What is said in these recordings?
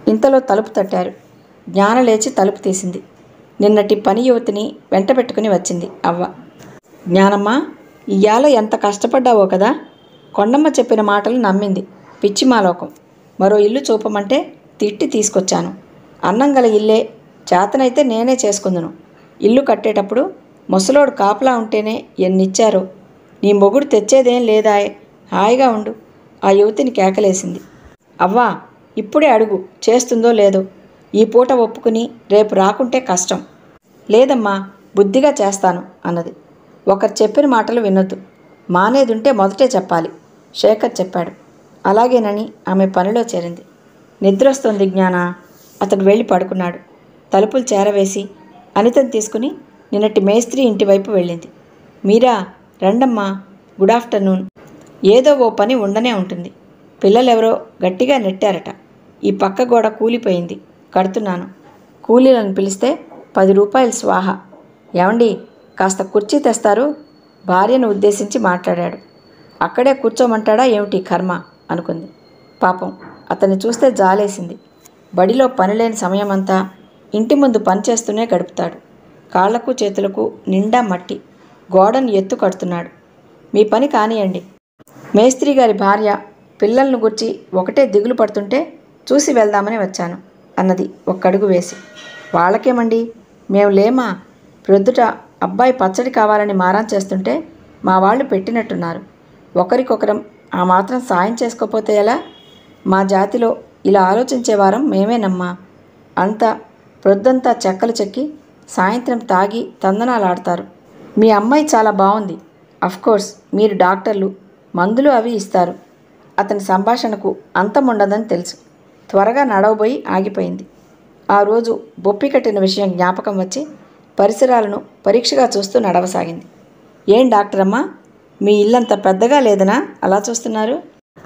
ఇంతలో తలుపు తట్టారు జ్ఞాన లేచి తలుపు తీసింది నిన్నటి పని యువతిని వెంట పెట్టుకుని వచ్చింది అవ్వ జ్ఞానమ్మ ఇయ్యాల ఎంత కష్టపడ్డావో కదా కొండమ్మ చెప్పిన మాటలు నమ్మింది పిచ్చి మాలోకం మరో ఇల్లు చూపమంటే తిట్టి తీసుకొచ్చాను అన్నం గల ఇల్లే చేతనైతే నేనే చేసుకుందును ఇల్లు కట్టేటప్పుడు ముసలోడు కాపలా ఉంటేనే ఎన్నిచ్చారో నీ మొగుడు తెచ్చేదేం లేదా హాయిగా ఉండు ఆ యువతిని కేకలేసింది అవ్వా ఇప్పుడే అడుగు చేస్తుందో లేదో ఈ పూట ఒప్పుకుని రేపు రాకుంటే కష్టం లేదమ్మా బుద్ధిగా చేస్తాను అన్నది ఒకరు చెప్పిన మాటలు వినొద్దు మానేదుంటే మొదటే చెప్పాలి శేఖర్ చెప్పాడు అలాగేనని ఆమె పనిలో చేరింది నిద్రొస్తుంది జ్ఞాన అతడు వెళ్ళి పడుకున్నాడు తలుపులు చేరవేసి అనితను తీసుకుని నిన్నటి మేస్త్రి ఇంటి వైపు వెళ్ళింది మీరా రండమ్మా గుడ్ ఆఫ్టర్నూన్ ఏదో ఓ పని ఉండనే ఉంటుంది పిల్లలెవరో గట్టిగా నెట్టారట ఈ పక్క గోడ కూలిపోయింది కడుతున్నాను కూలీలను పిలిస్తే పది రూపాయలు స్వాహ ఏమండి కాస్త కుర్చీ తెస్తారు భార్యను ఉద్దేశించి మాట్లాడాడు అక్కడే కూర్చోమంటాడా ఏమిటి కర్మ అనుకుంది పాపం అతన్ని చూస్తే జాలేసింది బడిలో పనిలేని సమయమంతా ఇంటి ముందు పనిచేస్తూనే గడుపుతాడు కాళ్లకు చేతులకు నిండా మట్టి గోడను ఎత్తు కడుతున్నాడు మీ పని కానియండి మేస్త్రి గారి భార్య పిల్లలను గుర్చి ఒకటే దిగులు పడుతుంటే చూసి వెళ్దామని వచ్చాను అన్నది ఒక్కడుగు వేసి వాళ్ళకేమండి మేము లేమా ప్రొద్దుట అబ్బాయి పచ్చడి కావాలని మారం చేస్తుంటే మా వాళ్ళు పెట్టినట్టున్నారు ఒకరికొకరం ఆ మాత్రం సాయం చేసుకోపోతే ఎలా మా జాతిలో ఇలా ఆలోచించే వారం మేమేనమ్మా అంతా ప్రొద్దంతా చెక్కలు చెక్కి సాయంత్రం తాగి తందనాలాడతారు మీ అమ్మాయి చాలా బాగుంది కోర్స్ మీరు డాక్టర్లు మందులు అవి ఇస్తారు అతని సంభాషణకు అంతముండదని తెలుసు త్వరగా నడవబోయి ఆగిపోయింది ఆ రోజు బొప్పి కట్టిన విషయం జ్ఞాపకం వచ్చి పరిసరాలను పరీక్షగా చూస్తూ నడవసాగింది ఏం డాక్టర్ అమ్మా మీ ఇల్లంత పెద్దగా లేదనా అలా చూస్తున్నారు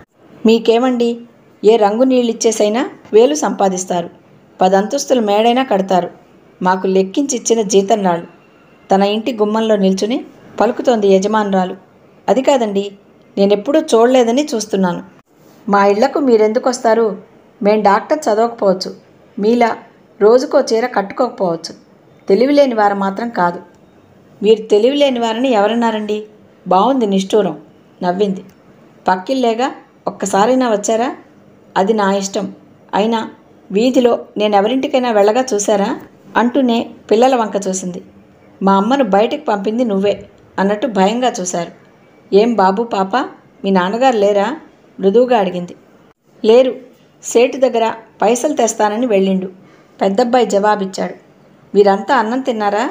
మీకేమండి ఏ రంగు నీళ్ళిచ్చేసైనా వేలు సంపాదిస్తారు పదంతస్తుల మేడైనా కడతారు మాకు లెక్కించి ఇచ్చిన జీతం రాళ్ళు తన ఇంటి గుమ్మంలో నిల్చుని పలుకుతోంది యజమానురాలు అది కాదండి నేనెప్పుడూ చూడలేదని చూస్తున్నాను మా ఇళ్లకు మీరెందుకు వస్తారు మేం డాక్టర్ చదవకపోవచ్చు మీలా రోజుకో చీర కట్టుకోకపోవచ్చు తెలివిలేని వారు మాత్రం కాదు మీరు తెలివిలేని వారని ఎవరన్నారండి బాగుంది నిష్ఠూరం నవ్వింది పక్కిల్లేగా ఒక్కసారైనా వచ్చారా అది నా ఇష్టం అయినా వీధిలో నేనెవరింటికైనా వెళ్ళగా చూసారా అంటూనే పిల్లల వంక చూసింది మా అమ్మను బయటకు పంపింది నువ్వే అన్నట్టు భయంగా చూశారు ఏం బాబు పాప మీ నాన్నగారు లేరా మృదువుగా అడిగింది లేరు సేటు దగ్గర పైసలు తెస్తానని వెళ్ళిండు పెద్దబ్బాయి జవాబిచ్చాడు మీరంతా అన్నం తిన్నారా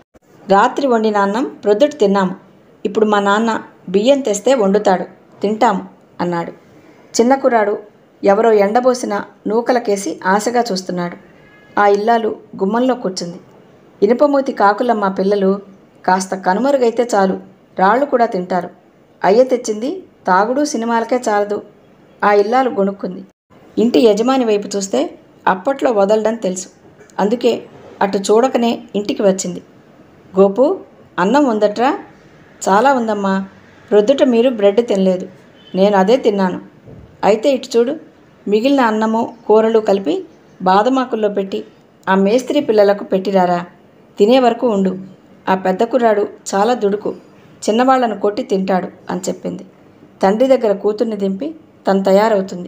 రాత్రి వండిన అన్నం ప్రొద్దుట తిన్నాము ఇప్పుడు మా నాన్న బియ్యం తెస్తే వండుతాడు తింటాము అన్నాడు చిన్న కుర్రాడు ఎవరో ఎండబోసిన నూకలకేసి ఆశగా చూస్తున్నాడు ఆ ఇల్లాలు గుమ్మంలో కూర్చుంది ఇనుపమూతి కాకులమ్మ పిల్లలు కాస్త కనుమరుగైతే చాలు రాళ్ళు కూడా తింటారు అయ్య తెచ్చింది తాగుడు సినిమాలకే చాలదు ఆ ఇల్లాలు గొణుక్కుంది ఇంటి యజమాని వైపు చూస్తే అప్పట్లో వదలడం తెలుసు అందుకే అటు చూడకనే ఇంటికి వచ్చింది గోపు అన్నం ఉందట్రా చాలా ఉందమ్మా ప్రొద్దుట మీరు బ్రెడ్ తినలేదు నేను అదే తిన్నాను అయితే ఇటు చూడు మిగిలిన అన్నము కూరలు కలిపి బాదమాకుల్లో పెట్టి ఆ మేస్త్రి పిల్లలకు పెట్టిరారా తినే వరకు ఉండు ఆ పెద్ద కుర్రాడు చాలా దుడుకు చిన్నవాళ్లను కొట్టి తింటాడు అని చెప్పింది తండ్రి దగ్గర కూతుర్ని దింపి తను తయారవుతుంది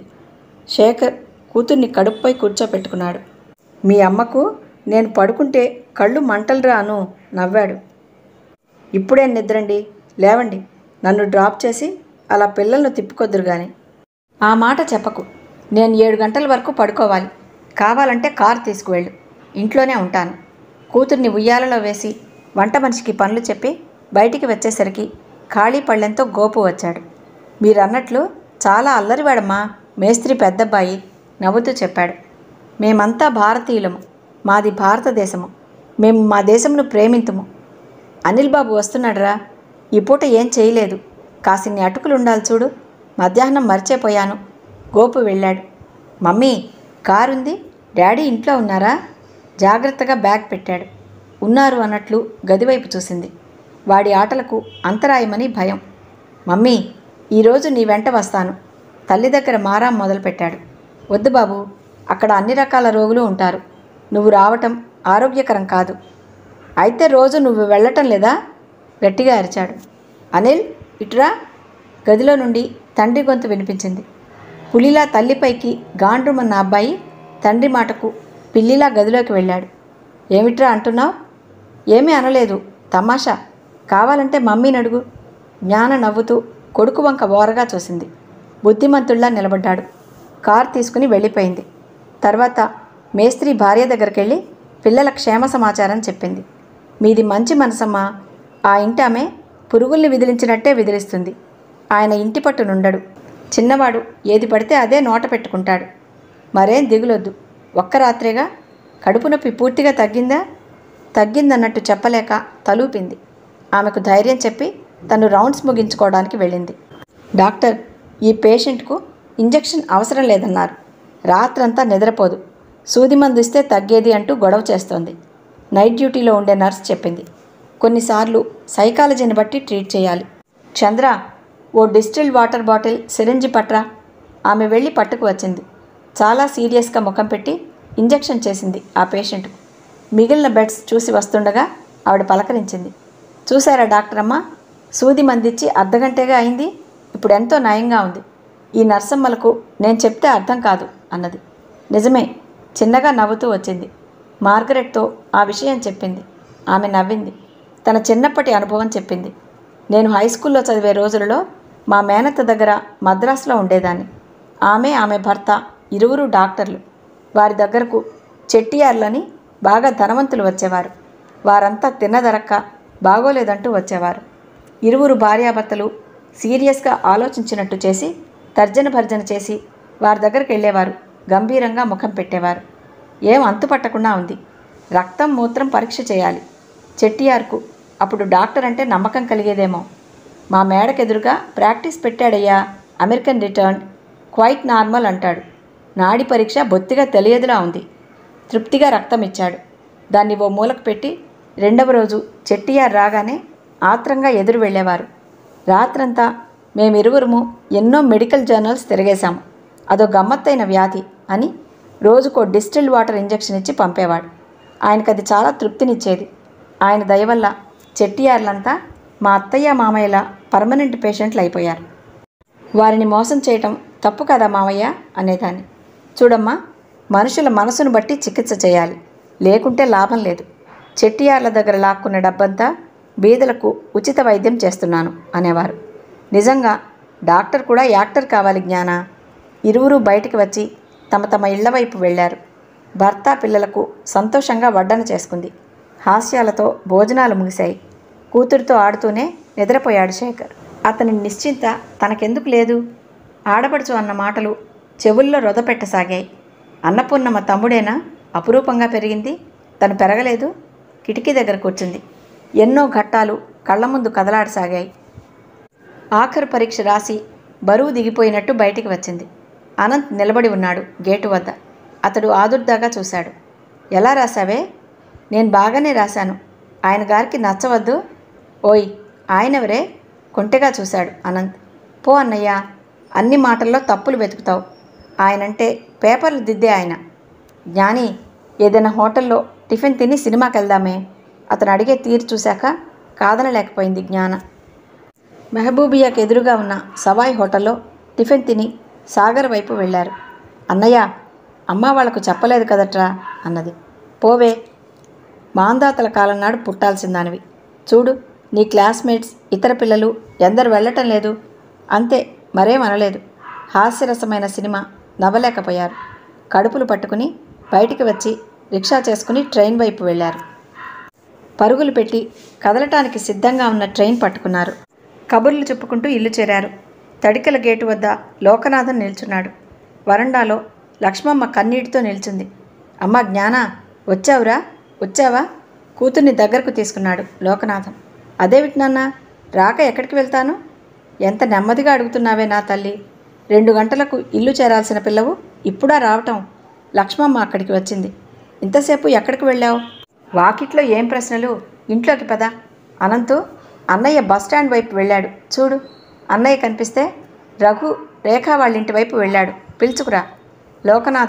శేఖర్ కూతుర్ని కడుపుపై కూర్చోపెట్టుకున్నాడు మీ అమ్మకు నేను పడుకుంటే కళ్ళు మంటలు రాను నవ్వాడు ఇప్పుడే నిద్రండి లేవండి నన్ను డ్రాప్ చేసి అలా పిల్లలను తిప్పుకొద్దురు గాని ఆ మాట చెప్పకు నేను ఏడు గంటల వరకు పడుకోవాలి కావాలంటే కారు తీసుకువెళ్ళు ఇంట్లోనే ఉంటాను కూతుర్ని ఉయ్యాలలో వేసి వంట మనిషికి పనులు చెప్పి బయటికి వచ్చేసరికి ఖాళీ పళ్ళెంతో గోపు వచ్చాడు మీరన్నట్లు చాలా అల్లరివాడమ్మా మేస్త్రి పెద్దబ్బాయి నవ్వుతూ చెప్పాడు మేమంతా భారతీయులము మాది భారతదేశము మేము మా దేశమును ప్రేమింతుము అనిల్ బాబు వస్తున్నాడురా ఈ పూట ఏం చేయలేదు కాసిన్ని అటుకులు ఉండాలి చూడు మధ్యాహ్నం మర్చిపోయాను గోపు వెళ్ళాడు మమ్మీ కారుంది డాడీ ఇంట్లో ఉన్నారా జాగ్రత్తగా బ్యాగ్ పెట్టాడు ఉన్నారు అన్నట్లు గదివైపు చూసింది వాడి ఆటలకు అంతరాయమని భయం మమ్మీ ఈరోజు నీ వెంట వస్తాను తల్లి దగ్గర మారాం మొదలుపెట్టాడు వద్దు బాబు అక్కడ అన్ని రకాల రోగులు ఉంటారు నువ్వు రావటం ఆరోగ్యకరం కాదు అయితే రోజు నువ్వు వెళ్ళటం లేదా గట్టిగా అరిచాడు అనిల్ ఇటురా గదిలో నుండి తండ్రి గొంతు వినిపించింది పులిలా తల్లిపైకి గాండ్రుమన్న అబ్బాయి తండ్రి మాటకు పిల్లిలా గదిలోకి వెళ్ళాడు ఏమిట్రా అంటున్నావు ఏమీ అనలేదు తమాషా కావాలంటే మమ్మీని అడుగు జ్ఞాన నవ్వుతూ కొడుకు వంక ఓరగా చూసింది బుద్ధిమంతుల్లా నిలబడ్డాడు కార్ తీసుకుని వెళ్ళిపోయింది తర్వాత మేస్త్రి భార్య దగ్గరికి వెళ్ళి పిల్లల క్షేమ సమాచారం చెప్పింది మీది మంచి మనసమ్మా ఆ ఇంటి ఆమె పురుగుల్ని విదిలించినట్టే విదిలిస్తుంది ఆయన ఇంటి పట్టు నుండడు చిన్నవాడు ఏది పడితే అదే నోట పెట్టుకుంటాడు మరేం దిగులొద్దు ఒక్క రాత్రేగా కడుపు నొప్పి పూర్తిగా తగ్గిందా తగ్గిందన్నట్టు చెప్పలేక తలూపింది ఆమెకు ధైర్యం చెప్పి తను రౌండ్స్ ముగించుకోవడానికి వెళ్ళింది డాక్టర్ ఈ పేషెంట్కు ఇంజెక్షన్ అవసరం లేదన్నారు రాత్రంతా నిద్రపోదు సూది మందు ఇస్తే తగ్గేది అంటూ గొడవ చేస్తోంది నైట్ డ్యూటీలో ఉండే నర్స్ చెప్పింది కొన్నిసార్లు సైకాలజీని బట్టి ట్రీట్ చేయాలి చంద్ర ఓ డిస్టిల్ వాటర్ బాటిల్ సిరంజి పట్రా ఆమె వెళ్ళి పట్టుకు వచ్చింది చాలా సీరియస్గా ముఖం పెట్టి ఇంజెక్షన్ చేసింది ఆ పేషెంట్కు మిగిలిన బెడ్స్ చూసి వస్తుండగా ఆవిడ పలకరించింది చూసారా డాక్టర్ అమ్మ సూది మందిచ్చి అర్ధగంటగా అయింది ఇప్పుడు ఎంతో నయంగా ఉంది ఈ నర్సమ్మలకు నేను చెప్తే అర్థం కాదు అన్నది నిజమే చిన్నగా నవ్వుతూ వచ్చింది మార్గరెట్తో ఆ విషయం చెప్పింది ఆమె నవ్వింది తన చిన్నప్పటి అనుభవం చెప్పింది నేను హై స్కూల్లో చదివే రోజులలో మా మేనత్త దగ్గర మద్రాసులో ఉండేదాన్ని ఆమె ఆమె భర్త ఇరువురు డాక్టర్లు వారి దగ్గరకు చెట్టియార్లని బాగా ధనవంతులు వచ్చేవారు వారంతా తిన్నదరక్క బాగోలేదంటూ వచ్చేవారు ఇరువురు భార్యాభర్తలు సీరియస్గా ఆలోచించినట్టు చేసి తర్జన భర్జన చేసి వారి దగ్గరికి వెళ్ళేవారు గంభీరంగా ముఖం పెట్టేవారు ఏం అంతు పట్టకుండా ఉంది రక్తం మూత్రం పరీక్ష చేయాలి చెట్టియార్కు అప్పుడు డాక్టర్ అంటే నమ్మకం కలిగేదేమో మా మేడకెదురుగా ప్రాక్టీస్ పెట్టాడయ్యా అమెరికన్ రిటర్న్ క్వైట్ నార్మల్ అంటాడు నాడి పరీక్ష బొత్తిగా తెలియదులా ఉంది తృప్తిగా రక్తం ఇచ్చాడు దాన్ని ఓ మూలకు పెట్టి రెండవ రోజు చెట్టియార్ రాగానే ఆత్రంగా ఎదురు వెళ్ళేవారు రాత్రంతా మేమిరువురము ఎన్నో మెడికల్ జర్నల్స్ తిరిగేశాము అదో గమ్మత్తైన వ్యాధి అని రోజుకో డిస్టిల్ వాటర్ ఇంజెక్షన్ ఇచ్చి పంపేవాడు ఆయనకు అది చాలా తృప్తినిచ్చేది ఆయన దయ వల్ల చెట్టియార్లంతా మా అత్తయ్య మామయ్యల పర్మనెంట్ పేషెంట్లు అయిపోయారు వారిని మోసం చేయటం తప్పు కదా మామయ్య అనేదాన్ని చూడమ్మా మనుషుల మనసును బట్టి చికిత్స చేయాలి లేకుంటే లాభం లేదు చెట్టియార్ల దగ్గర లాక్కున్న డబ్బంతా బీదలకు ఉచిత వైద్యం చేస్తున్నాను అనేవారు నిజంగా డాక్టర్ కూడా యాక్టర్ కావాలి జ్ఞాన ఇరువురు బయటికి వచ్చి తమ తమ ఇళ్ల వైపు వెళ్ళారు భర్త పిల్లలకు సంతోషంగా వడ్డన చేసుకుంది హాస్యాలతో భోజనాలు ముగిశాయి కూతురితో ఆడుతూనే నిద్రపోయాడు శేఖర్ అతని నిశ్చింత తనకెందుకు లేదు ఆడపడుచు అన్న మాటలు చెవుల్లో రొదపెట్టసాగాయి అన్నపూర్ణమ్మ తమ్ముడేనా అపురూపంగా పెరిగింది తను పెరగలేదు కిటికీ దగ్గర కూర్చుంది ఎన్నో ఘట్టాలు కళ్ళ ముందు కదలాడసాగాయి ఆఖరు పరీక్ష రాసి బరువు దిగిపోయినట్టు బయటికి వచ్చింది అనంత్ నిలబడి ఉన్నాడు గేటు వద్ద అతడు ఆదుర్దాగా చూశాడు ఎలా రాశావే నేను బాగానే రాశాను ఆయన గారికి నచ్చవద్దు ఓయ్ ఆయనెవరే కొంటెగా చూశాడు అనంత్ పో అన్నయ్య అన్ని మాటల్లో తప్పులు వెతుకుతావు ఆయనంటే పేపర్లు దిద్దే ఆయన జ్ఞాని ఏదైనా హోటల్లో టిఫిన్ తిని సినిమాకి వెళ్దామే అతను అడిగే తీరు చూశాక కాదనలేకపోయింది జ్ఞాన మెహబూబియాకి ఎదురుగా ఉన్న సవాయ్ హోటల్లో టిఫిన్ తిని సాగర్ వైపు వెళ్ళారు అన్నయ్య అమ్మ వాళ్లకు చెప్పలేదు కదట్రా అన్నది పోవే మాందాతల కాలం నాడు పుట్టాల్సిందానివి చూడు నీ క్లాస్మేట్స్ ఇతర పిల్లలు ఎందరు వెళ్ళటం లేదు అంతే మరేం అనలేదు హాస్యరసమైన సినిమా నవ్వలేకపోయారు కడుపులు పట్టుకుని బయటికి వచ్చి రిక్షా చేసుకుని ట్రైన్ వైపు వెళ్ళారు పరుగులు పెట్టి కదలటానికి సిద్ధంగా ఉన్న ట్రైన్ పట్టుకున్నారు కబుర్లు చెప్పుకుంటూ ఇల్లు చేరారు తడికల గేటు వద్ద లోకనాథన్ నిల్చున్నాడు వరండాలో లక్ష్మమ్మ కన్నీటితో నిల్చుంది అమ్మ జ్ఞాన వచ్చావురా వచ్చావా కూతుర్ని దగ్గరకు తీసుకున్నాడు లోకనాథం అదేమిటి నాన్న రాక ఎక్కడికి వెళ్తాను ఎంత నెమ్మదిగా అడుగుతున్నావే నా తల్లి రెండు గంటలకు ఇల్లు చేరాల్సిన పిల్లవు ఇప్పుడా రావటం లక్ష్మమ్మ అక్కడికి వచ్చింది ఇంతసేపు ఎక్కడికి వెళ్ళావు వాకిట్లో ఏం ప్రశ్నలు ఇంట్లోకి పద అనంతు అన్నయ్య బస్ స్టాండ్ వైపు వెళ్ళాడు చూడు అన్నయ్య కనిపిస్తే రఘు రేఖ వాళ్ళ ఇంటి వైపు వెళ్ళాడు పిలుచుకురా లోకనాథం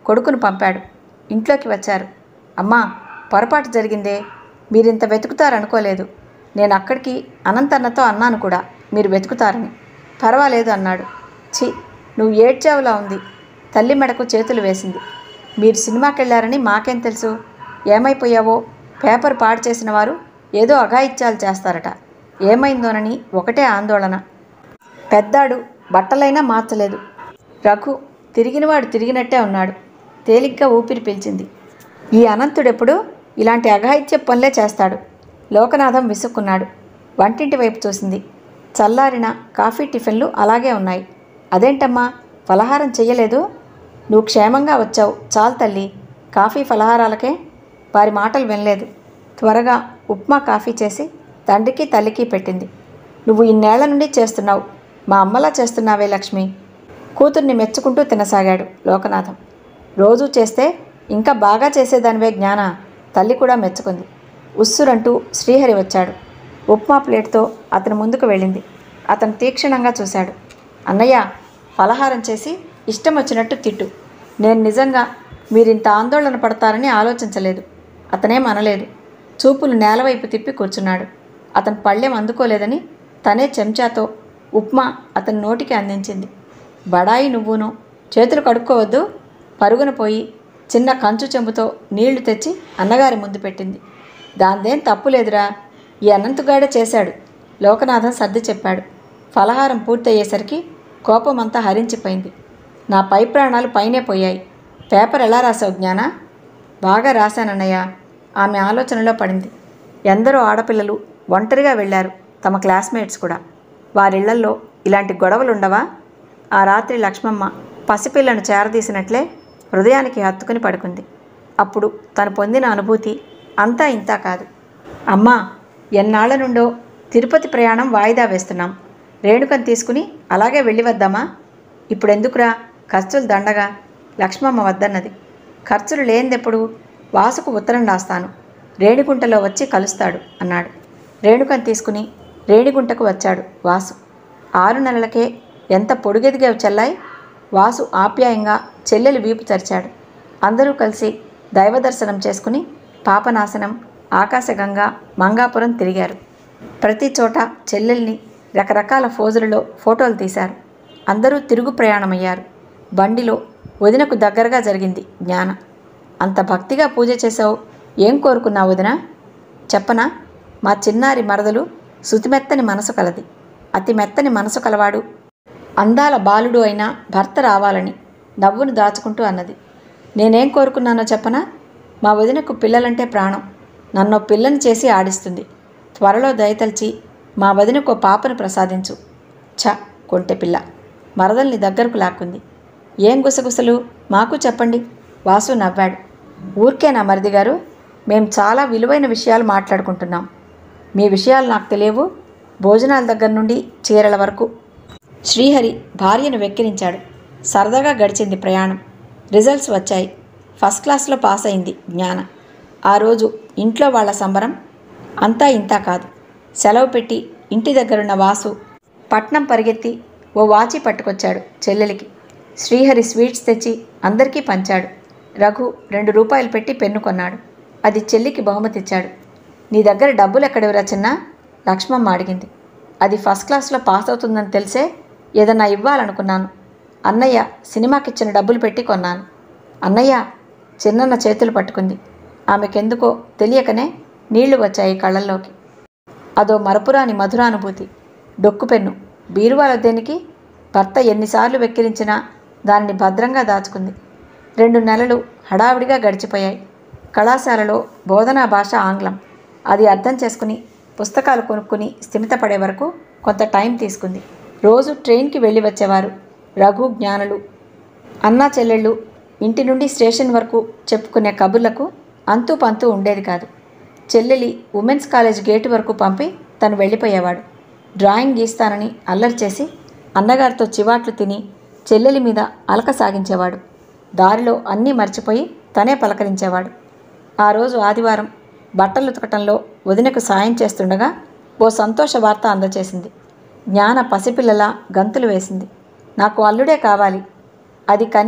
కొడుకును పంపాడు ఇంట్లోకి వచ్చారు అమ్మా పొరపాటు జరిగిందే మీరింత వెతుకుతారనుకోలేదు నేను అక్కడికి అనంతన్నతో అన్నాను కూడా మీరు వెతుకుతారని పర్వాలేదు అన్నాడు ఛీ నువ్వు ఏడ్చావులా ఉంది తల్లి మెడకు చేతులు వేసింది మీరు సినిమాకి వెళ్ళారని మాకేం తెలుసు ఏమైపోయావో పేపర్ పాడు చేసిన వారు ఏదో అఘాయిత్యాలు చేస్తారట ఏమైందోనని ఒకటే ఆందోళన పెద్దాడు బట్టలైనా మార్చలేదు రఘు తిరిగినవాడు తిరిగినట్టే ఉన్నాడు తేలిగ్గా ఊపిరి పీల్చింది ఈ అనంతుడెప్పుడు ఇలాంటి అఘాయిత్య పనులే చేస్తాడు లోకనాథం విసుక్కున్నాడు వంటింటి వైపు చూసింది చల్లారిన కాఫీ టిఫిన్లు అలాగే ఉన్నాయి అదేంటమ్మా ఫలహారం చెయ్యలేదు నువ్వు క్షేమంగా వచ్చావు చాలు తల్లి కాఫీ ఫలహారాలకే వారి మాటలు వినలేదు త్వరగా ఉప్మా కాఫీ చేసి తండ్రికి తల్లికి పెట్టింది నువ్వు ఇన్నేళ్ల నుండి చేస్తున్నావు మా అమ్మలా చేస్తున్నావే లక్ష్మి కూతుర్ని మెచ్చుకుంటూ తినసాగాడు లోకనాథం రోజూ చేస్తే ఇంకా బాగా చేసేదానివే జ్ఞాన తల్లి కూడా మెచ్చుకుంది ఉస్సురంటూ శ్రీహరి వచ్చాడు ఉప్మా ప్లేట్తో అతని ముందుకు వెళ్ళింది అతను తీక్షణంగా చూశాడు అన్నయ్య ఫలహారం చేసి ఇష్టం వచ్చినట్టు తిట్టు నేను నిజంగా మీరింత ఆందోళన పడతారని ఆలోచించలేదు అతనేం అనలేదు చూపులు నేలవైపు తిప్పి కూర్చున్నాడు అతను పళ్ళెం అందుకోలేదని తనే చెంచాతో ఉప్మా అతని నోటికి అందించింది బడాయి నువ్వును చేతులు కడుక్కోవద్దు పరుగున పోయి చిన్న కంచు చెంబుతో నీళ్లు తెచ్చి అన్నగారి ముందు పెట్టింది దాందేం తప్పు లేదురా ఈ అనంతుగాడే చేశాడు లోకనాథం సర్ది చెప్పాడు ఫలహారం పూర్తయ్యేసరికి కోపమంతా హరించిపోయింది నా పై ప్రాణాలు పైనే పోయాయి పేపర్ ఎలా రాసావు జ్ఞానా బాగా రాశానన్నయ్య ఆమె ఆలోచనలో పడింది ఎందరో ఆడపిల్లలు ఒంటరిగా వెళ్ళారు తమ క్లాస్మేట్స్ కూడా వారిళ్లల్లో ఇలాంటి గొడవలుండవా ఆ రాత్రి లక్ష్మమ్మ పసిపిల్లను చేరదీసినట్లే హృదయానికి హత్తుకుని పడుకుంది అప్పుడు తను పొందిన అనుభూతి అంతా ఇంతా కాదు అమ్మా ఎన్నాళ్ల నుండో తిరుపతి ప్రయాణం వాయిదా వేస్తున్నాం రేణుకను తీసుకుని అలాగే వెళ్ళి వద్దామా ఇప్పుడెందుకురా ఖర్చులు దండగా లక్ష్మమ్మ వద్దన్నది ఖర్చులు లేనిదెప్పుడు వాసుకు ఉత్తరం రాస్తాను రేణిగుంటలో వచ్చి కలుస్తాడు అన్నాడు రేణుకను తీసుకుని రేణిగుంటకు వచ్చాడు వాసు ఆరు నెలలకే ఎంత పొడుగెదిగావు చెల్లాయి వాసు ఆప్యాయంగా చెల్లెలు వీపు తెరిచాడు అందరూ కలిసి దైవ దర్శనం చేసుకుని పాపనాశనం ఆకాశగంగా మంగాపురం తిరిగారు ప్రతి చోట చెల్లెల్ని రకరకాల ఫోజులలో ఫోటోలు తీశారు అందరూ తిరుగు ప్రయాణమయ్యారు బండిలో వదినకు దగ్గరగా జరిగింది జ్ఞాన అంత భక్తిగా పూజ చేసావు ఏం కోరుకున్నావు వదిన చెప్పనా మా చిన్నారి మరదలు శుతిమెత్తని మనసు కలది అతి మెత్తని మనసు కలవాడు అందాల బాలుడు అయినా భర్త రావాలని నవ్వును దాచుకుంటూ అన్నది నేనేం కోరుకున్నానో చెప్పనా మా వదినకు పిల్లలంటే ప్రాణం నన్నో పిల్లని చేసి ఆడిస్తుంది త్వరలో దయతల్చి మా వదినకు ఓ పాపను ప్రసాదించు ఛ కొంటె పిల్ల మరదల్ని దగ్గరకు లాక్కుంది ఏం గుసగుసలు మాకు చెప్పండి వాసు నవ్వాడు ఊరికేనా మరిది గారు మేం చాలా విలువైన విషయాలు మాట్లాడుకుంటున్నాం మీ విషయాలు నాకు తెలియవు భోజనాల దగ్గర నుండి చీరల వరకు శ్రీహరి భార్యను వెక్కిరించాడు సరదాగా గడిచింది ప్రయాణం రిజల్ట్స్ వచ్చాయి ఫస్ట్ క్లాస్లో పాస్ అయింది జ్ఞాన ఆ రోజు ఇంట్లో వాళ్ళ సంబరం అంతా ఇంతా కాదు సెలవు పెట్టి ఇంటి దగ్గరున్న వాసు పట్నం పరిగెత్తి ఓ వాచి పట్టుకొచ్చాడు చెల్లెలికి శ్రీహరి స్వీట్స్ తెచ్చి అందరికీ పంచాడు రఘు రెండు రూపాయలు పెట్టి పెన్ను కొన్నాడు అది చెల్లికి బహుమతి ఇచ్చాడు నీ దగ్గర డబ్బులు ఎక్కడెవరా చిన్న లక్ష్మమ్మ అడిగింది అది ఫస్ట్ క్లాస్లో పాస్ అవుతుందని తెలిసే ఏదన్నా ఇవ్వాలనుకున్నాను అన్నయ్య సినిమాకిచ్చిన డబ్బులు పెట్టి కొన్నాను అన్నయ్య చిన్నన్న చేతులు పట్టుకుంది ఆమెకెందుకో తెలియకనే నీళ్లు వచ్చాయి కళ్ళల్లోకి అదో మరపురాని మధురానుభూతి డొక్కు పెన్ను బీరువాల దేనికి భర్త ఎన్నిసార్లు వెక్కిరించినా దాన్ని భద్రంగా దాచుకుంది రెండు నెలలు హడావిడిగా గడిచిపోయాయి కళాశాలలో బోధనా భాష ఆంగ్లం అది అర్థం చేసుకుని పుస్తకాలు కొనుక్కుని స్థిమితపడే వరకు కొంత టైం తీసుకుంది రోజు ట్రైన్కి వెళ్ళి వచ్చేవారు రఘు జ్ఞానులు అన్నా చెల్లెళ్ళు ఇంటి నుండి స్టేషన్ వరకు చెప్పుకునే కబుర్లకు అంతూ పంతూ ఉండేది కాదు చెల్లెలి ఉమెన్స్ కాలేజ్ గేటు వరకు పంపి తను వెళ్ళిపోయేవాడు డ్రాయింగ్ గీస్తానని అల్లరి చేసి అన్నగారితో చివాట్లు తిని చెల్లెలి మీద అలక సాగించేవాడు దారిలో అన్నీ మర్చిపోయి తనే పలకరించేవాడు ఆ రోజు ఆదివారం బట్టలు ఉతకటంలో వదినకు సాయం చేస్తుండగా ఓ సంతోష వార్త అందచేసింది జ్ఞాన పసిపిల్లల గంతులు వేసింది నాకు అల్లుడే కావాలి అది కని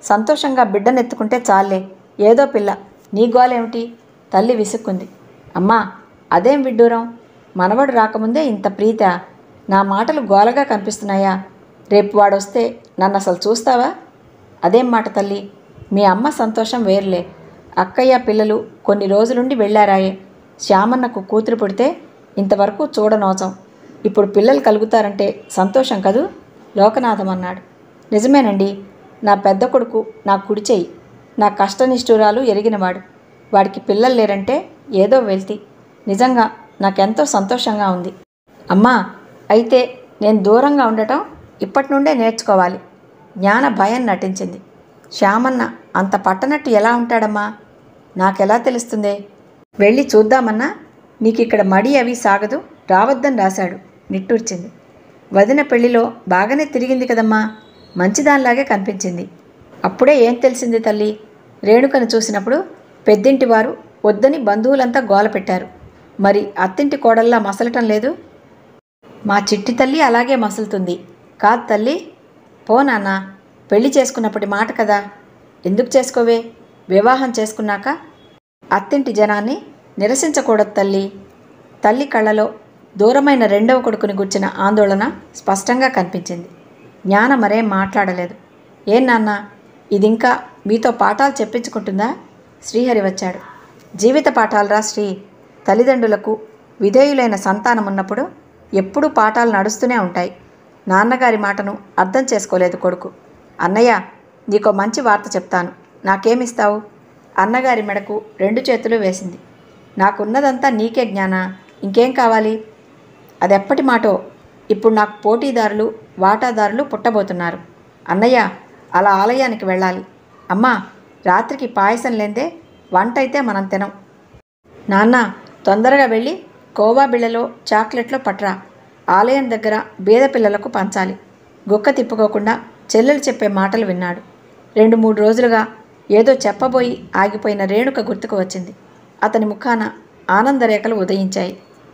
సంతోషంగా బిడ్డనెత్తుకుంటే చాలే ఏదో పిల్ల నీ గోలేమిటి తల్లి విసుక్కుంది అమ్మా అదేం విడ్డూరం మనవడు రాకముందే ఇంత ప్రీత నా మాటలు గోలగా కనిపిస్తున్నాయా రేపు వాడొస్తే నన్ను అసలు చూస్తావా అదేం మాట తల్లి మీ అమ్మ సంతోషం వేరులే అక్కయ్య పిల్లలు కొన్ని రోజులుండి వెళ్ళారాయే శ్యామన్నకు కూతురు పుడితే ఇంతవరకు చూడనోచం ఇప్పుడు పిల్లలు కలుగుతారంటే సంతోషం కదూ లోకనాథం అన్నాడు నిజమేనండి నా పెద్ద కొడుకు నా కుడి చెయ్యి నా కష్టనిష్ఠురాలు ఎరిగినవాడు వాడికి పిల్లలు లేరంటే ఏదో వెళ్తి నిజంగా నాకెంతో సంతోషంగా ఉంది అమ్మా అయితే నేను దూరంగా ఉండటం ఇప్పటి నుండే నేర్చుకోవాలి జ్ఞాన భయం నటించింది శ్యామన్న అంత పట్టనట్టు ఎలా ఉంటాడమ్మా నాకెలా తెలుస్తుందే వెళ్ళి చూద్దామన్నా నీకు ఇక్కడ మడి అవి సాగదు రావద్దని రాశాడు నిట్టూర్చింది వదిన పెళ్లిలో బాగానే తిరిగింది కదమ్మా మంచిదానిలాగే కనిపించింది అప్పుడే ఏం తెలిసింది తల్లి రేణుకను చూసినప్పుడు పెద్దింటి వారు వద్దని బంధువులంతా గోల పెట్టారు మరి అత్తింటి కోడల్లా మసలటం లేదు మా చిట్టి తల్లి అలాగే మసులుతుంది కాదు తల్లి పో నాన్న పెళ్లి చేసుకున్నప్పటి మాట కదా ఎందుకు చేసుకోవే వివాహం చేసుకున్నాక అత్తింటి జనాన్ని నిరసించకూడదు తల్లి తల్లి కళ్ళలో దూరమైన రెండవ కొడుకుని గుర్చిన ఆందోళన స్పష్టంగా కనిపించింది జ్ఞాన మరేం మాట్లాడలేదు ఏం నాన్న ఇదింకా మీతో పాఠాలు చెప్పించుకుంటుందా శ్రీహరి వచ్చాడు జీవిత పాఠాలరా శ్రీ తల్లిదండ్రులకు విధేయులైన సంతానం ఉన్నప్పుడు ఎప్పుడూ పాఠాలు నడుస్తూనే ఉంటాయి నాన్నగారి మాటను అర్థం చేసుకోలేదు కొడుకు అన్నయ్య నీకో మంచి వార్త చెప్తాను నాకేమిస్తావు అన్నగారి మెడకు రెండు చేతులు వేసింది నాకున్నదంతా నీకే జ్ఞాన ఇంకేం కావాలి అదెప్పటి మాటో ఇప్పుడు నాకు పోటీదారులు వాటాదారులు పుట్టబోతున్నారు అన్నయ్య అలా ఆలయానికి వెళ్ళాలి అమ్మా రాత్రికి పాయసం లేందే వంట అయితే మనం తినం నాన్న తొందరగా వెళ్ళి కోవా బిళ్ళలో చాక్లెట్లో పట్రా ఆలయం దగ్గర బీద పిల్లలకు పంచాలి గుక్క తిప్పుకోకుండా చెల్లెలు చెప్పే మాటలు విన్నాడు రెండు మూడు రోజులుగా ఏదో చెప్పబోయి ఆగిపోయిన రేణుక గుర్తుకు వచ్చింది అతని ముఖాన ఆనందరేఖలు ఉదయించాయి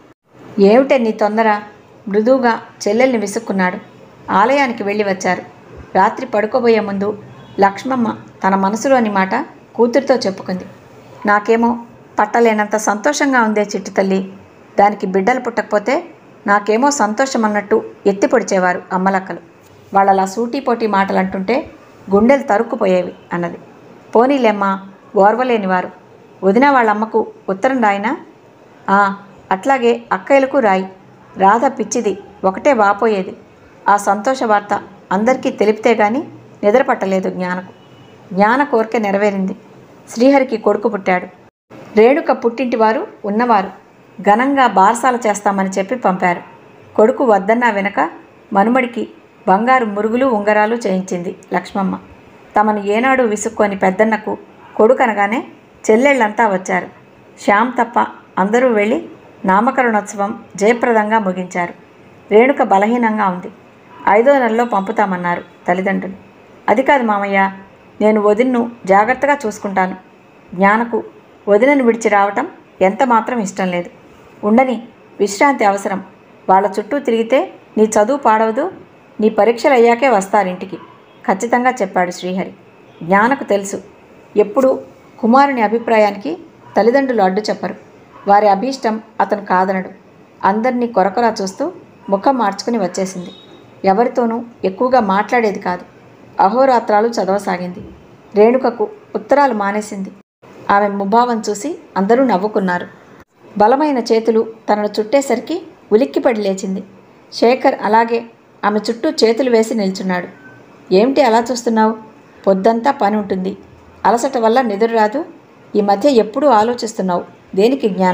ఏమిటే నీ తొందర మృదువుగా చెల్లెల్ని విసుక్కున్నాడు ఆలయానికి వెళ్ళి వచ్చారు రాత్రి పడుకోబోయే ముందు లక్ష్మమ్మ తన మనసులోని మాట కూతురితో చెప్పుకుంది నాకేమో పట్టలేనంత సంతోషంగా ఉందే చిట్టి తల్లి దానికి బిడ్డలు పుట్టకపోతే నాకేమో సంతోషం అన్నట్టు ఎత్తి పొడిచేవారు అమ్మలక్కలు వాళ్ళలా సూటీపోటీ మాటలు అంటుంటే గుండెలు తరుక్కుపోయేవి అన్నది పోనీలేమ్మా ఓర్వలేనివారు వదిన వాళ్ళ అమ్మకు ఉత్తరం రాయినా "ఆ, అట్లాగే అక్కయ్యలకు రాయి రాధ పిచ్చిది ఒకటే వాపోయేది ఆ సంతోష వార్త అందరికీ తెలిపితే గాని నిద్రపట్టలేదు జ్ఞానకు జ్ఞాన కోరిక నెరవేరింది శ్రీహరికి కొడుకు పుట్టాడు రేణుక పుట్టింటి వారు ఉన్నవారు ఘనంగా బారసాల చేస్తామని చెప్పి పంపారు కొడుకు వద్దన్నా వెనక మనుమడికి బంగారు మురుగులు ఉంగరాలు చేయించింది లక్ష్మమ్మ తమను ఏనాడు విసుక్కొని పెద్దన్నకు కొడుకనగానే చెల్లెళ్ళంతా వచ్చారు శ్యామ్ తప్ప అందరూ వెళ్ళి నామకరణోత్సవం జయప్రదంగా ముగించారు రేణుక బలహీనంగా ఉంది ఐదో నెలలో పంపుతామన్నారు తల్లిదండ్రులు అది కాదు మామయ్య నేను వదిన్ను జాగ్రత్తగా చూసుకుంటాను జ్ఞానకు వదినను విడిచి రావటం ఎంత మాత్రం ఇష్టం లేదు ఉండని విశ్రాంతి అవసరం వాళ్ళ చుట్టూ తిరిగితే నీ చదువు పాడవదు నీ పరీక్షలు అయ్యాకే వస్తారింటికి ఖచ్చితంగా చెప్పాడు శ్రీహరి జ్ఞానకు తెలుసు ఎప్పుడు కుమారుని అభిప్రాయానికి తల్లిదండ్రులు అడ్డు చెప్పరు వారి అభీష్టం అతను కాదనడు అందరినీ కొరకొరా చూస్తూ ముఖం మార్చుకుని వచ్చేసింది ఎవరితోనూ ఎక్కువగా మాట్లాడేది కాదు అహోరాత్రాలు చదవసాగింది రేణుకకు ఉత్తరాలు మానేసింది ఆమె ముభావం చూసి అందరూ నవ్వుకున్నారు బలమైన చేతులు తనను చుట్టేసరికి ఉలిక్కిపడి లేచింది శేఖర్ అలాగే ఆమె చుట్టూ చేతులు వేసి నిల్చున్నాడు ఏమిటి అలా చూస్తున్నావు పొద్దంతా పని ఉంటుంది అలసట వల్ల నిద్ర రాదు ఈ మధ్య ఎప్పుడూ ఆలోచిస్తున్నావు దేనికి జ్ఞాన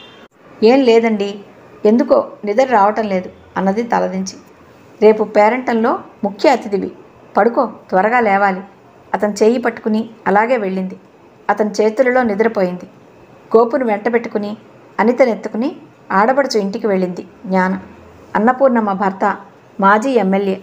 ఏం లేదండి ఎందుకో నిద్ర రావటం లేదు అన్నది తలదించి రేపు పేరంటంలో ముఖ్య అతిథివి పడుకో త్వరగా లేవాలి అతను చేయి పట్టుకుని అలాగే వెళ్ళింది అతని చేతులలో నిద్రపోయింది గోపును వెంటబెట్టుకుని అనితనెత్తుకుని ఆడబడుచు ఇంటికి వెళ్ళింది జ్ఞాన అన్నపూర్ణమ్మ భర్త మాజీ ఎమ్మెల్యే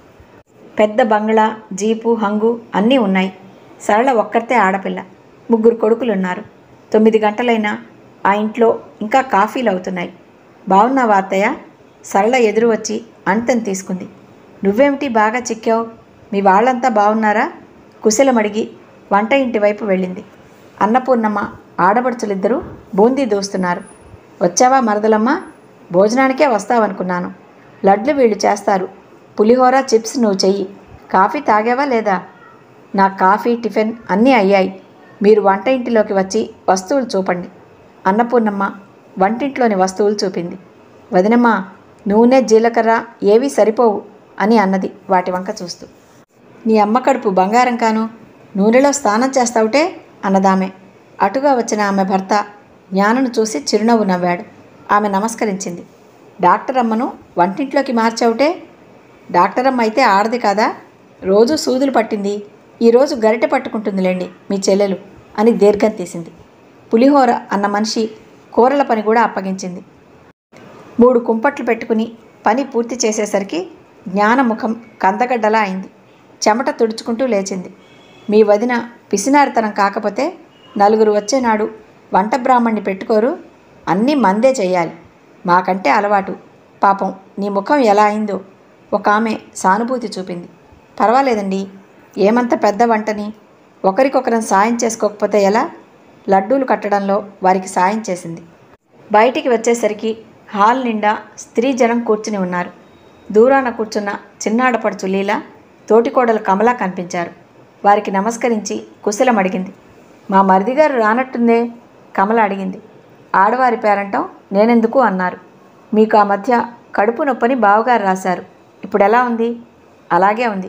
పెద్ద బంగ్లా జీపు హంగు అన్నీ ఉన్నాయి సరళ ఒక్కరితే ఆడపిల్ల ముగ్గురు కొడుకులున్నారు తొమ్మిది గంటలైనా ఆ ఇంట్లో ఇంకా కాఫీలు అవుతున్నాయి బాగున్నావా అత్తయ్య సరళ ఎదురు వచ్చి అంతని తీసుకుంది నువ్వేమిటి బాగా చిక్కావు మీ వాళ్ళంతా బాగున్నారా కుశలమడిగి వంట ఇంటి వైపు వెళ్ళింది అన్నపూర్ణమ్మ ఆడపడుచులిద్దరూ బూందీ దూస్తున్నారు వచ్చావా మరదలమ్మ భోజనానికే వస్తావనుకున్నాను లడ్లు వీళ్ళు చేస్తారు పులిహోర చిప్స్ నువ్వు చెయ్యి కాఫీ తాగావా లేదా నా కాఫీ టిఫిన్ అన్నీ అయ్యాయి మీరు వంట ఇంటిలోకి వచ్చి వస్తువులు చూపండి అన్నపూర్ణమ్మ వంటింట్లోని వస్తువులు చూపింది వదినమ్మ నూనె జీలకర్ర ఏవీ సరిపోవు అని అన్నది వాటి వంక చూస్తూ నీ అమ్మ కడుపు బంగారం కాను నూనెలో స్నానం చేస్తావుటే అన్నదామె అటుగా వచ్చిన ఆమె భర్త జ్ఞానను చూసి చిరునవ్వు నవ్వాడు ఆమె నమస్కరించింది డాక్టర్ అమ్మను వంటింట్లోకి మార్చావుటే డాక్టర్ అమ్మ అయితే ఆడది కాదా రోజు సూదులు పట్టింది ఈరోజు గరిటె పట్టుకుంటుందిలేండి మీ చెల్లెలు అని దీర్ఘం తీసింది పులిహోర అన్న మనిషి కూరల పని కూడా అప్పగించింది మూడు కుంపట్లు పెట్టుకుని పని పూర్తి చేసేసరికి జ్ఞానముఖం కందగడ్డలా అయింది చెమట తుడుచుకుంటూ లేచింది మీ వదిన పిసినారితనం కాకపోతే నలుగురు వచ్చేనాడు వంట బ్రాహ్మణ్ణి పెట్టుకోరు అన్నీ మందే చెయ్యాలి మాకంటే అలవాటు పాపం నీ ముఖం ఎలా అయిందో ఒక ఆమె సానుభూతి చూపింది పర్వాలేదండి ఏమంత పెద్ద వంటని ఒకరికొకరం సాయం చేసుకోకపోతే ఎలా లడ్డూలు కట్టడంలో వారికి సాయం చేసింది బయటికి వచ్చేసరికి హాల్ నిండా స్త్రీ జనం కూర్చుని ఉన్నారు దూరాన కూర్చున్న చిన్నాడపడుచు లీల తోటికోడలు కమలా కనిపించారు వారికి నమస్కరించి కుశలం అడిగింది మా మరిదిగారు రానట్టుందే కమల అడిగింది ఆడవారి పేరంటం నేనెందుకు అన్నారు మీకు ఆ మధ్య కడుపు నొప్పని బావగారు రాశారు ఇప్పుడు ఎలా ఉంది అలాగే ఉంది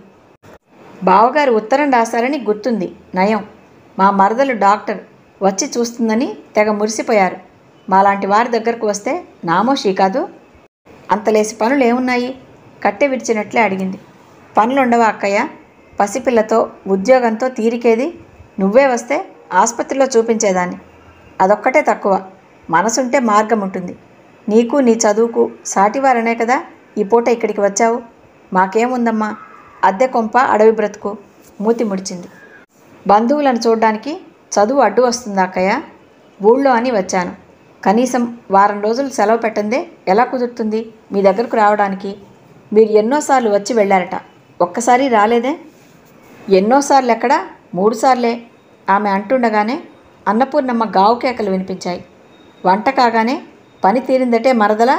బావగారు ఉత్తరం రాశారని గుర్తుంది నయం మా మరదలు డాక్టర్ వచ్చి చూస్తుందని తెగ మురిసిపోయారు మాలాంటి వారి దగ్గరకు వస్తే నామోషీ కాదు అంతలేసి పనులు ఏమున్నాయి కట్టె విడిచినట్లే అడిగింది పనులుండవా అక్కయ్య పసిపిల్లతో ఉద్యోగంతో తీరికేది నువ్వే వస్తే ఆసుపత్రిలో చూపించేదాన్ని అదొక్కటే తక్కువ మనసుంటే మార్గం ఉంటుంది నీకు నీ చదువుకు సాటివారనే కదా ఈ పూట ఇక్కడికి వచ్చావు మాకేముందమ్మా అద్దె కొంప అడవి బ్రతుకు మూతి ముడిచింది బంధువులను చూడడానికి చదువు అడ్డు వస్తుందా అక్కయ్య ఊళ్ళో అని వచ్చాను కనీసం వారం రోజులు సెలవు పెట్టందే ఎలా కుదురుతుంది మీ దగ్గరకు రావడానికి మీరు ఎన్నోసార్లు వచ్చి వెళ్ళారట ఒక్కసారి రాలేదే ఎన్నోసార్లు ఎక్కడా మూడుసార్లే ఆమె అంటుండగానే అన్నపూర్ణమ్మ గావు కేకలు వినిపించాయి వంట కాగానే పని తీరిందటే మరదలా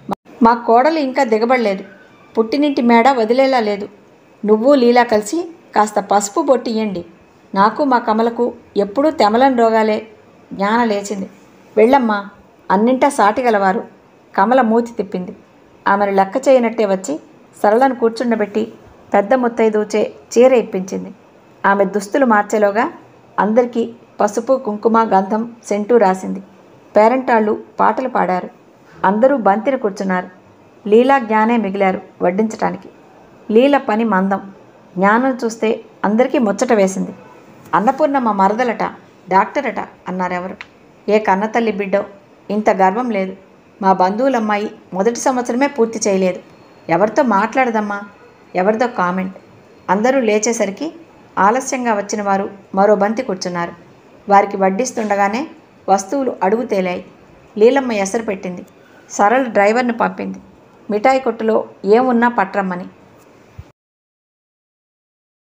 మా కోడలు ఇంకా దిగబడలేదు పుట్టినింటి మేడ వదిలేలా లేదు నువ్వు లీలా కలిసి కాస్త పసుపు బొట్టియండి నాకు మా కమలకు ఎప్పుడూ తెమలని రోగాలే జ్ఞాన లేచింది వెళ్ళమ్మా అన్నింటా సాటిగలవారు కమల మూతి తిప్పింది ఆమెను లెక్క చేయనట్టే వచ్చి సరళను కూర్చుండబెట్టి పెద్ద ముత్తైదూచే చీర ఇప్పించింది ఆమె దుస్తులు మార్చేలోగా అందరికీ పసుపు కుంకుమ గంధం సెంటు రాసింది పేరంటాళ్ళు పాటలు పాడారు అందరూ బంతిని కూర్చున్నారు లీలా జ్ఞానే మిగిలారు వడ్డించటానికి లీల పని మందం జ్ఞానం చూస్తే అందరికీ ముచ్చట వేసింది అన్నపూర్ణమ్మ మరదలట డాక్టరట అన్నారెవరు ఏ కన్నతల్లి బిడ్డో ఇంత గర్వం లేదు మా బంధువులమ్మాయి మొదటి సంవత్సరమే పూర్తి చేయలేదు ఎవరితో మాట్లాడదమ్మా ఎవరిదో కామెంట్ అందరూ లేచేసరికి ఆలస్యంగా వచ్చిన వారు మరో బంతి కూర్చున్నారు వారికి వడ్డిస్తుండగానే వస్తువులు అడుగు తేలాయి లీలమ్మ ఎసరు పెట్టింది సరళ డ్రైవర్ను పంపింది మిఠాయి కొట్టులో ఏమున్నా పట్రమ్మని